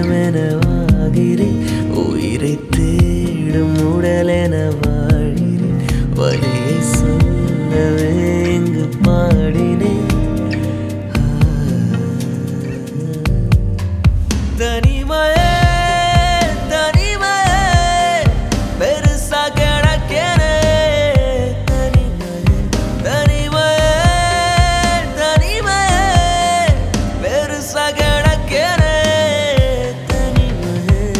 இதமெனவாகிறேன் உயிரை தேடும் உடலென வாழ்கிறேன் வழியை சொல்லவே இங்கு பாடினேன் தனிமையே தனிமையே பெருசா கிடக்கிறே தனிமையே தனிமையே தனிமையே பெருசா கிடக்கிறே தனிமையே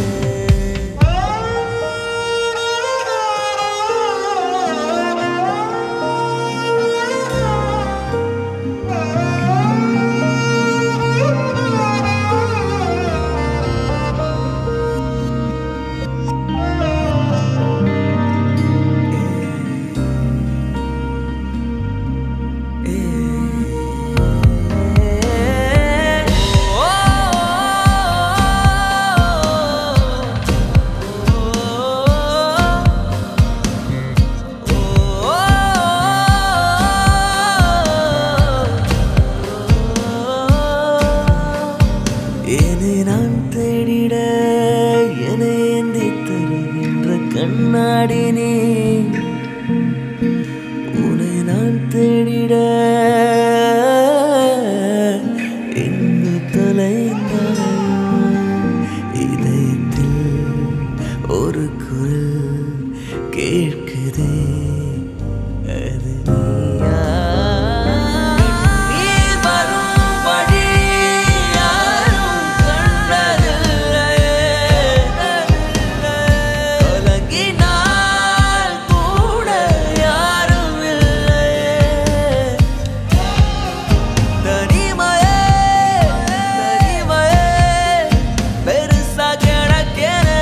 என்னை நான் தேடிட என்னை ஏந்தி தருகின்ற கண்ணாடி நீ உன்னை நான் தேடிட எங்கு தொலைந்தாயோ இதயத்தில் ஒரு குரல் கேட்குதே அது நீயா? நீ வரும் வழி யாரும் கண்டதில்லையே. கலங்கினால் கூட யாரும் இல்லையே தனிமையே தனிமையே பெருசா கிடக்கிறே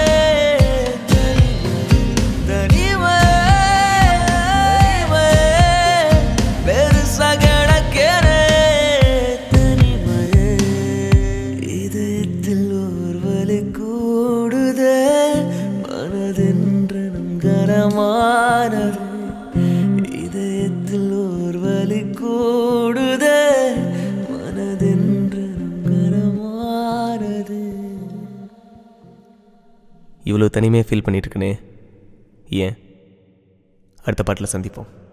தனிமையே தனிமையே பெருசா கிடக்கிறே தனிமையே இதயத்தில் ஒரு வலி கூடுதே மனதென்றனும் கரமானது இதயத்தில் ஒரு வலி கூடுதே மனதென்றனும் கரமானது இவ்வளோ தனிமையாக ஃபீல் பண்ணிட்டு இருக்கனே ஏன் அடுத்த பாட்டில் சந்திப்போம்